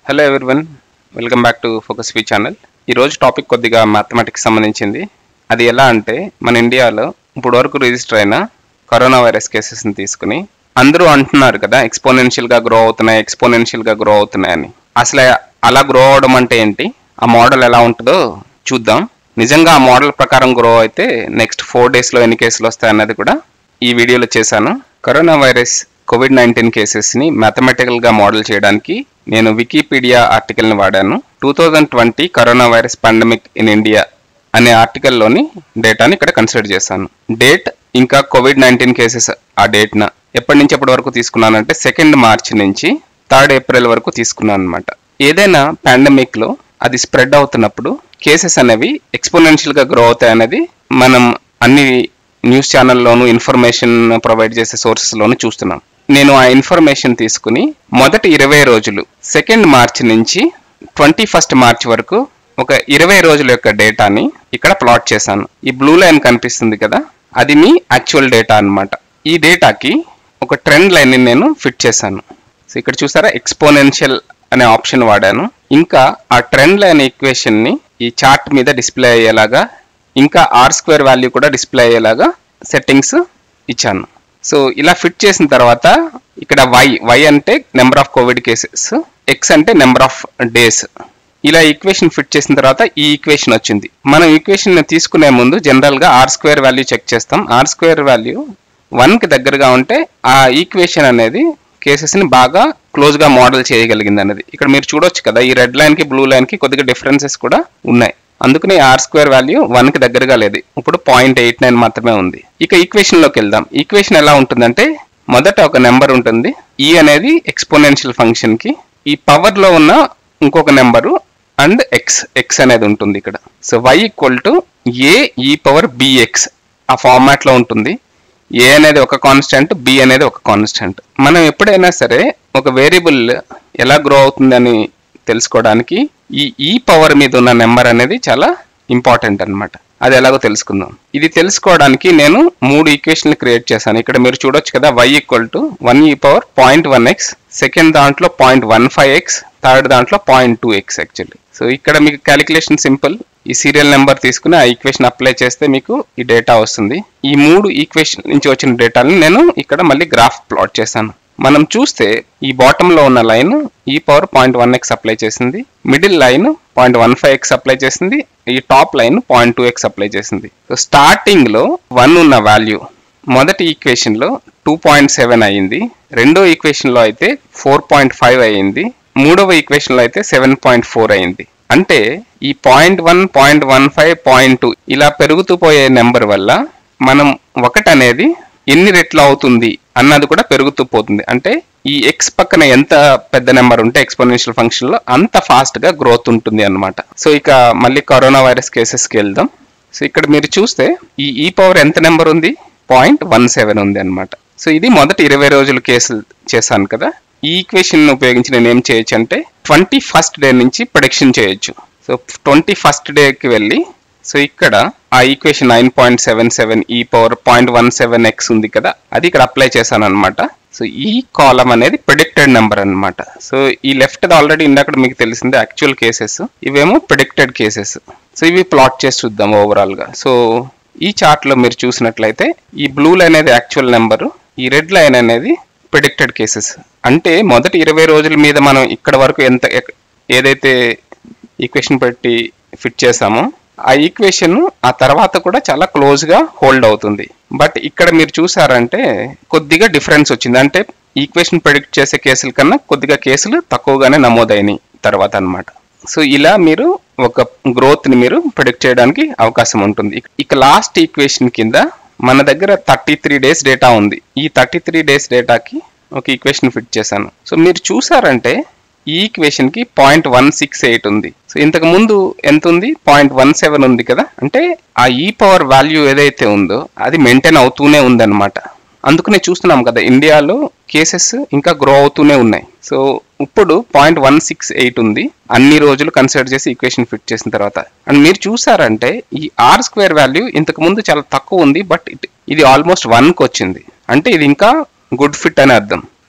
hello everyone welcome back to Focus V channel ఈరోజు topic కొద్దిగా mathematics సంబంధించింది అది ఎలా అంటే మన ఇండియాలో ఇప్పుడు వరకు రిజిస్టర్ అయిన కరోనా వైరస్ కేసెస్ని తీసుకుని అందరూ అంటున్నారు కదా ఎక్స్పోనెన్షియల్గా గ్రో అవుతున్నాయి ఎక్స్పోనెన్షియల్గా గ్రో అవుతున్నాయని అసలు అలా గ్రో అవడం అంటే ఏంటి ఆ మోడల్ ఎలా ఉంటుందో చూద్దాం నిజంగా ఆ మోడల్ ప్రకారం గ్రో అయితే నెక్స్ట్ ఫోర్ డేస్లో ఎన్ని కేసులు వస్తాయి అన్నది కూడా ఈ వీడియోలో చేశాను కరోనా వైరస్ కోవిడ్ నైన్టీన్ కేసెస్ని మ్యాథమెటికల్గా మోడల్ చేయడానికి నేను వికీపీడియా ఆర్టికల్ని వాడాను two thousand twenty corona virus pandemic in India అనే ఆర్టికల్లోని డేటాని ఇక్కడ కన్సిడర్ చేశాను డేట్ ఇంకా కోవిడ్ నైన్టీన్ కేసెస్ ఆ డేట్న ఎప్పటి నుంచి ఎప్పటి వరకు తీసుకున్నానంటే సెకండ్ మార్చ్ నుంచి థర్డ్ ఏప్రిల్ వరకు తీసుకున్నాను అనమాట ఏదైనా పాండమిక్లో అది స్ప్రెడ్ అవుతున్నప్పుడు కేసెస్ అనేవి ఎక్స్పోనెన్షియల్గా గ్రో అవుతాయి అనేది మనం అన్ని న్యూస్ ఛానల్లోనూ ఇన్ఫర్మేషన్ ప్రొవైడ్ చేసే సోర్సెస్లోనూ చూస్తున్నాం నేను ఆ ఇన్ఫర్మేషన్ తీసుకుని మొదటి ఇరవై రోజులు సెకండ్ మార్చ్ నుంచి ట్వంటీ ఫస్ట్ మార్చ్ వరకు ఒక ఇరవై రోజుల యొక్క డేటాని ఇక్కడ ప్లాట్ చేశాను ఈ బ్లూ లైన్ కనిపిస్తుంది కదా అది మీ యాక్చువల్ డేటా అన్నమాట ఈ డేటాకి ఒక ట్రెండ్ లైన్ నేను ఫిట్ చేశాను సో ఇక్కడ చూసారా ఎక్స్పోనెన్షియల్ అనే ఆప్షన్ వాడాను ఇంకా ఆ ట్రెండ్ లైన్ ఈక్వేషన్ ని ఈ చార్ట్ మీద డిస్ప్లే అయ్యేలాగా ఇంకా ఆర్ స్క్వేర్ వాల్యూ కూడా డిస్ప్లే అయ్యేలాగా సెట్టింగ్స్ ఇచ్చాను సో ఇలా ఫిట్ చేసిన తర్వాత ఇక్కడ వై వై అంటే number of COVID cases X అంటే నెంబర్ ఆఫ్ డేస్ ఇలా ఈక్వేషన్ ఫిట్ చేసిన తర్వాత ఈ ఈక్వేషన్ వచ్చింది మనం ఈక్వేషన్ తీసుకునే ముందు జనరల్గా ఆర్ స్క్వేర్ వాల్యూ చెక్ చేస్తాం ఆర్ స్క్వేర్ వాల్యూ వన్కి దగ్గరగా ఉంటే ఆ ఈక్వేషన్ అనేది కేసెస్ని బాగా క్లోజ్గా మోడల్ చేయగలిగింది అనేది ఇక్కడ మీరు చూడొచ్చు కదా ఈ రెడ్ లైన్కి బ్లూ లైన్కి కొద్దిగా డిఫరెన్సెస్ కూడా ఉన్నాయి అందుకని ఆర్ స్క్వేర్ వాల్యూ వన్కి దగ్గరగా లేదు ఇప్పుడు పాయింట్ ఎయిట్ నైన్ మాత్రమే ఉంది ఇక ఈక్వేషన్లోకి వెళ్దాం ఈక్వేషన్ ఎలా ఉంటుందంటే మొదట ఒక నెంబర్ ఉంటుంది ఈ అనేది ఎక్స్పోనెన్షియల్ ఫంక్షన్కి ఈ పవర్లో ఉన్న ఇంకొక నెంబరు అండ్ ఎక్స్ ఎక్స్ అనేది ఉంటుంది ఇక్కడ so Y equal to A E power bx ఆ ఫార్మాట్లో ఉంటుంది ఏ అనేది ఒక కాన్స్టెంట్ బి అనేది ఒక కాన్స్టెంట్ మనం ఎప్పుడైనా సరే ఒక వేరియబుల్ ఎలా గ్రో అవుతుందని తెలుసుకోవడానికి ఈ ఈ పవర్ మీద ఉన్న నెంబర్ అనేది చాలా ఇంపార్టెంట్ అన్నమాట అది ఎలాగో తెలుసుకుందాం ఇది తెలుసుకోవడానికి నేను మూడు ఈక్వేషన్లు క్రియేట్ చేశాను ఇక్కడ మీరు చూడొచ్చు కదా Y equal to one E power point one X second దాంట్లో point one five X third దాంట్లో point two X actually so ఇక్కడ మీకు క్యాలిక్యులేషన్ సింపుల్ ఈ సీరియల్ నెంబర్ తీసుకుని ఆ ఈక్వేషన్ అప్లై చేస్తే మీకు ఈ డేటా వస్తుంది ఈ మూడు ఈక్వేషన్ నుంచి వచ్చిన డేటాని నేను ఇక్కడ మళ్ళీ గ్రాఫ్ ప్లాట్ చేశాను మనం చూస్తే ఈ బాటమ్ లో ఉన్న line E power point one X apply చేసింది middle line point one five X apply చేసింది ఈ top line point two X apply చేసింది సో స్టార్టింగ్ లో వన్ ఉన్న వాల్యూ మొదటి ఈక్వేషన్ లో టూ పాయింట్ సెవెన్ అయ్యింది రెండో ఈక్వేషన్ లో అయితే ఫోర్ పాయింట్ ఫైవ్ అయ్యింది మూడవ ఈక్వేషన్ లో అయితే సెవెన్ పాయింట్ ఫోర్ అయింది అంటే ఈ point one point one five point two ఇలా పెరుగుతూ పోయే నెంబర్ వల్ల మనం ఒకటి అనేది ఎన్ని రెట్లు అవుతుంది అన్నది కూడా పెరుగుతూ పోతుంది అంటే ఈ ఎక్స్ పక్కన ఎంత పెద్ద నెంబర్ ఉంటే ఎక్స్పోనెన్షియల్ ఫంక్షన్ లో అంత ఫాస్ట్ గా గ్రోత్ ఉంటుంది అన్నమాట సో ఇక మళ్ళీ కరోనా వైరస్ కేసెస్ కి వెళ్దాం సో ఇక్కడ మీరు చూస్తే ఈ ఈ పవర్ ఎంత నెంబర్ ఉంది పాయింట్ వన్ సెవెన్ ఉంది అనమాట సో ఇది మొదటి ఇరవై రోజులు కేసులు చేశాను కదా ఈ ఈక్వేషన్ ఉపయోగించి నేను ఏం చేయొచ్చు అంటే ట్వంటీ ఫస్ట్ డే నుంచి ప్రొడిక్షన్ చేయొచ్చు సో ట్వంటీ ఫస్ట్ డేకి వెళ్ళి సో ఇక్కడ ఆ equation nine point seven seven E power point one seven X ఉంది కదా అది ఇక్కడ అప్లై చేశాను అనమాట సో ఈ కాలం అనేది ప్రిడిక్టెడ్ నెంబర్ అన్నమాట సో ఈ లెఫ్ట్ ఆల్రెడీ ఇందాక మీకు తెలిసింది యాక్చువల్ కేసెస్ ఇవేమో ప్రిడిక్టెడ్ కేసెస్ సో ఇవి ప్లాట్ చేసి చూద్దాం ఓవరాల్ గా సో ఈ చార్ట్ లో మీరు చూసినట్లయితే ఈ బ్లూ లైన్ అనేది యాక్చువల్ నెంబరు ఈ రెడ్ లైన్ అనేది ప్రిడిక్టెడ్ కేసెస్ అంటే మొదటి ఇరవై రోజుల మీద మనం ఇక్కడ వరకు ఎంత ఎక్- ఏదైతే ఈక్వేషన్ పెట్టి ఫిట్ చేసామో ఆ ఈక్వేషన్ ఆ తర్వాత కూడా చాలా క్లోజ్ గా హోల్డ్ అవుతుంది బట్ ఇక్కడ మీరు చూసారంటే కొద్దిగా డిఫరెన్స్ వచ్చింది అంటే ఈక్వేషన్ ప్రిడిక్ట్ చేసే కేసుల కన్నా కొద్దిగా కేసులు తక్కువగానే నమోదైనాయి తర్వాత అన్నమాట సో ఇలా మీరు ఒక గ్రోత్ ని మీరు ప్రిడిక్ట్ చేయడానికి అవకాశం ఉంటుంది ఇక- ఇక లాస్ట్ ఈక్వేషన్ కింద మన దగ్గర థర్టీ త్రీ డేస్ డేటా ఉంది ఈ థర్టీ త్రీ డేస్ డేటాకి ఒక ఈక్వేషన్ ఫిట్ చేశాను సో మీరు చూసారంటే ఈ ఈక్వేషన్ కి పాయింట్ వన్ సిక్స్ ఎయిట్ ఉంది సో ఇంతకు ముందు ఎంత ఉంది పాయింట్ వన్ సెవెన్ ఉంది కదా అంటే ఆ ఈ పవర్ వాల్యూ ఏదైతే ఉందో అది మెయింటైన్ అవుతూనే ఉందన్నమాట అందుకనే చూస్తున్నాం కదా ఇండియాలో కేసెస్ ఇంకా గ్రో అవుతూనే ఉన్నాయి సో ఇప్పుడు పాయింట్ వన్ సిక్స్ ఎయిట్ ఉంది అన్ని రోజులు కన్సిడర్ చేసి ఈక్వేషన్ ఫిట్ చేసిన తర్వాత అండ్ మీరు చూసారంటే ఈ ఆర్ స్క్వేర్ వాల్యూ ఇంతకు ముందు చాలా తక్కువ ఉంది బట్ ఇది ఆల్మోస్ట్ వన్కి వచ్చింది అంటే ఇది ఇంకా గుడ్ ఫిట్ అని అర్థం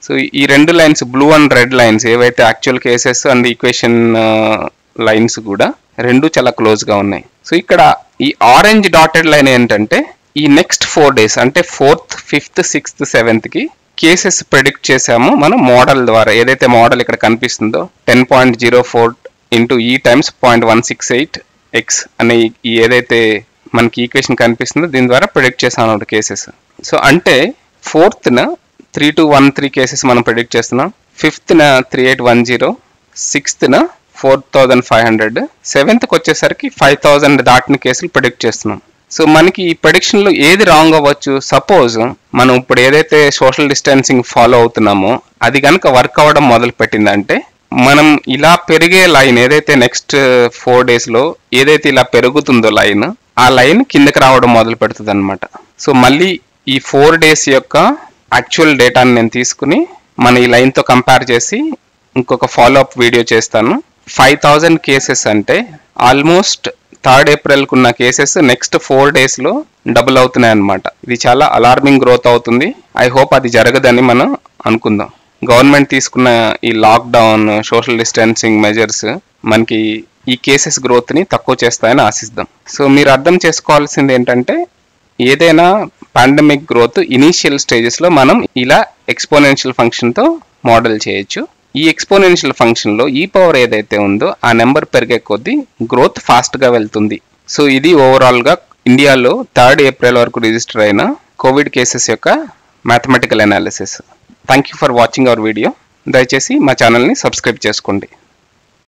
సో ఈ రెండు lines blue and red lines ఏవైతే actual cases and equation lines కూడా రెండు చాలా క్లోజ్ గా ఉన్నాయి సో ఇక్కడ ఈ ఆరెంజ్ డాటెడ్ లైన్ ఏంటంటే ఈ నెక్స్ట్ ఫోర్ డేస్ అంటే ఫోర్త్ ఫిఫ్త్ సిక్స్త్ సెవెంత్ కి కేసెస్ ప్రిడిక్ట్ చేసాము మనం మోడల్ ద్వారా ఏదైతే మోడల్ ఇక్కడ కనిపిస్తుందో ten point zero four into E times point one six eight X అనే ఈ- ఈ ఏదైతే మనకి ఈక్వేషన్ కనిపిస్తుందో దీని ద్వారా ప్రిడిక్ట్ చేసాం అన్నమాట కేసెస్ సో అంటే ఫోర్త్న three two one three cases మనం ప్రిడిక్ట్ చేస్తున్నాం ఫిఫ్త్న త్రీ ఎయిట్ వన్ జీరో సిక్స్త్న ఫోర్ థౌజండ్ ఫైవ్ హండ్రెడ్ సెవెంత్కి వచ్చేసరికి ఫైవ్ థౌజండ్ దాటిన కేసులు ప్రిడిక్ట్ చేస్తున్నాం సో మనకి ఈ ప్రిడిక్షన్లో ఏది రాంగ్ అవ్వచ్చు సపోజ్ మనం ఇప్పుడు ఏదైతే సోషల్ డిస్టెన్సింగ్ ఫాలో అవుతున్నామో అది కనుక వర్క్ అవ్వడం మొదలు పెట్టిందంటే మనం ఇలా పెరిగే లైన్ ఏదైతే నెక్స్ట్ ఫోర్ డేస్లో ఏదైతే ఇలా పెరుగుతుందో లైన్ ఆ లైన్ కిందకి రావడం మొదలు పెడుతుంది అనమాట సో మళ్ళీ ఈ ఫోర్ డేస్ యొక్క యాక్చువల్ డేటాని నేను తీసుకుని మన ఈ లైన్తో కంపేర్ చేసి ఇంకొక ఫాలో అప్ వీడియో చేస్తాను ఫైవ్ థౌజండ్ కేసెస్ అంటే ఆల్మోస్ట్ థర్డ్ ఏప్రిల్కి ఉన్న కేసెస్ నెక్స్ట్ ఫోర్ డేస్లో డబుల్ అవుతున్నాయి అన్నమాట ఇది చాలా అలార్మింగ్ గ్రోత్ అవుతుంది ఐ హోప్ అది జరగదని మనం అనుకుందాం గవర్నమెంట్ తీసుకున్న ఈ లాక్డౌన్ సోషల్ డిస్టెన్సింగ్ మెజర్స్ మనకి ఈ కేసెస్ గ్రోత్ని తక్కువ చేస్తాయని ఆశిద్దాం సో మీరు అర్థం చేసుకోవాల్సింది ఏంటంటే ఏదైనా పాండమిక్ గ్రోత్ ఇనీషియల్ స్టేజెస్లో మనం ఇలా ఎక్స్పోనెన్షియల్ ఫంక్షన్తో మోడల్ చేయొచ్చు ఈ ఎక్స్పోనెన్షియల్ ఫంక్షన్లో ఈ పవర్ ఏదైతే ఉందో ఆ నెంబర్ పెరిగే కొద్దీ గ్రోత్ ఫాస్ట్గా వెళ్తుంది సో ఇది ఓవరాల్గా ఇండియాలో థర్డ్ ఏప్రిల్ వరకు రిజిస్టర్ అయిన కోవిడ్ కేసెస్ యొక్క mathematical analysis thank you for watching our video దయచేసి మా ఛానల్ని సబ్స్క్రైబ్ చేసుకోండి